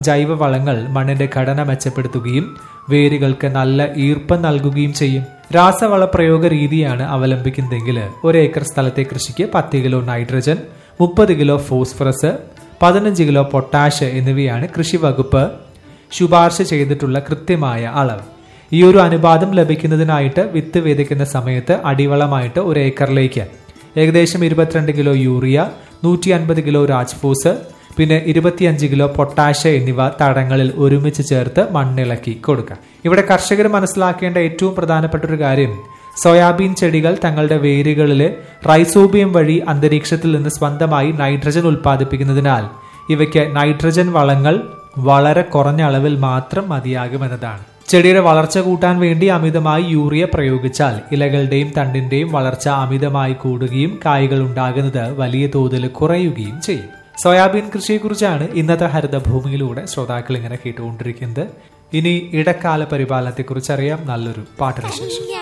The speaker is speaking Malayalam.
ജൈവവളങ്ങൾ മണ്ണിന്റെ ഘടന മെച്ചപ്പെടുത്തുകയും വേരുകൾക്ക് നല്ല ഈർപ്പം നൽകുകയും ചെയ്യും രാസവള പ്രയോഗ രീതിയാണ് അവലംബിക്കുന്നതെങ്കിൽ ഒരു ഏക്കർ സ്ഥലത്തെ കൃഷിക്ക് പത്ത് കിലോ നൈട്രജൻ മുപ്പത് കിലോ ഫോസ്ഫറസ് പതിനഞ്ച് കിലോ പൊട്ടാഷ് എന്നിവയാണ് കൃഷി വകുപ്പ് ശുപാർശ ചെയ്തിട്ടുള്ള കൃത്യമായ അളവ് ഈ ഒരു അനുപാതം ലഭിക്കുന്നതിനായിട്ട് വിത്ത് വിതയ്ക്കുന്ന സമയത്ത് അടിവളമായിട്ട് ഒരു ഏക്കറിലേക്ക് ഏകദേശം ഇരുപത്തിരണ്ട് കിലോ യൂറിയ നൂറ്റി അൻപത് കിലോ രാജ്ഫോസ് പിന്നെ ഇരുപത്തിയഞ്ച് കിലോ പൊട്ടാഷ് എന്നിവ തടങ്ങളിൽ ഒരുമിച്ച് ചേർത്ത് മണ്ണിളക്കി കൊടുക്കാം ഇവിടെ കർഷകർ മനസ്സിലാക്കേണ്ട ഏറ്റവും പ്രധാനപ്പെട്ട ഒരു കാര്യം സോയാബീൻ ചെടികൾ തങ്ങളുടെ വേരുകളിലെ റൈസോബിയം വഴി അന്തരീക്ഷത്തിൽ നിന്ന് സ്വന്തമായി നൈട്രജൻ ഉൽപ്പാദിപ്പിക്കുന്നതിനാൽ ഇവയ്ക്ക് നൈട്രജൻ വളങ്ങൾ വളരെ കുറഞ്ഞ അളവിൽ മാത്രം മതിയാകുമെന്നതാണ് ചെടിയുടെ വളർച്ച കൂട്ടാൻ വേണ്ടി അമിതമായി യൂറിയ പ്രയോഗിച്ചാൽ ഇലകളുടെയും തണ്ടിന്റെയും വളർച്ച അമിതമായി കൂടുകയും കായ്കൾ ഉണ്ടാകുന്നത് വലിയ തോതിൽ കുറയുകയും ചെയ്യും സോയാബീൻ കൃഷിയെക്കുറിച്ചാണ് ഇന്നത്തെ ഹരിതഭൂമിയിലൂടെ ശ്രോതാക്കൾ ഇങ്ങനെ കേട്ടുകൊണ്ടിരിക്കുന്നത് ഇനി ഇടക്കാല പരിപാലനത്തെക്കുറിച്ച് അറിയാം നല്ലൊരു പാട്ടിന് ശേഷം